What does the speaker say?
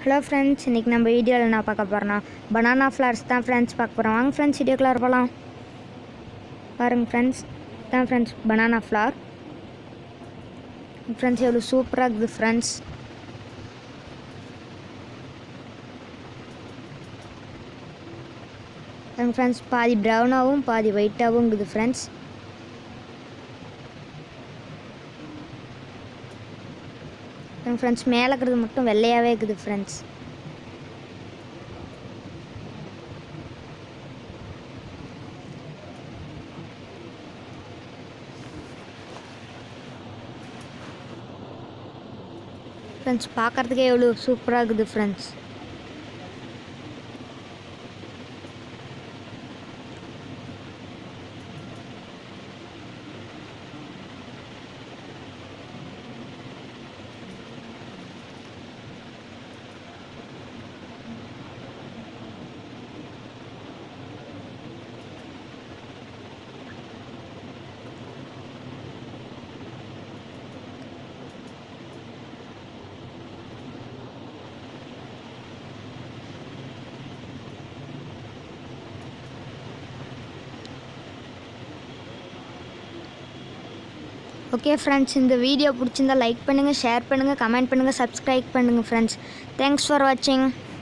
hello friends இன்றைக்கி நம்ம வீடியோவில் என்ன பார்க்க போகிறோன்னா பனானா ஃப்ளவர்ஸ் தான் ஃப்ரெண்ட்ஸ் பார்க்க போகிறோம் வாங்க ஃப்ரெண்ட்ஸ் வீடியோக்குள்ளே போகலாம் பாருங்கள் ஃப்ரெண்ட்ஸ் தான் ஃப்ரெண்ட்ஸ் பனானா ஃப்ளவர் ஃப்ரெண்ட்ஸ் எவ்வளோ சூப்பராக இருக்குது ஃப்ரெண்ட்ஸ் பாருங்க ஃப்ரெண்ட்ஸ் பாதி ப்ரௌனாகவும் பாதி ஒயிட்டாகவும் இருக்குது ஃப்ரெண்ட்ஸ் ஃப்ரெண்ட்ஸ் மேலே இருக்கிறது மட்டும் வெள்ளையாகவே இருக்குது ஃப்ரெண்ட்ஸ் ஃப்ரெண்ட்ஸ் பார்க்குறதுக்கே எவ்வளோ சூப்பராக இருக்குது ஃப்ரெண்ட்ஸ் ஓகே ஃப்ரெண்ட்ஸ் இந்த வீடியோ பிடிச்சிருந்தா லைக் பண்ணுங்கள் ஷேர் பண்ணுங்கள் கமெண்ட் பண்ணுங்கள் சப்ஸ்கிரைப் பண்ணுங்கள் ஃப்ரெண்ட்ஸ் தேங்க்ஸ் ஃபார் வாட்சிங்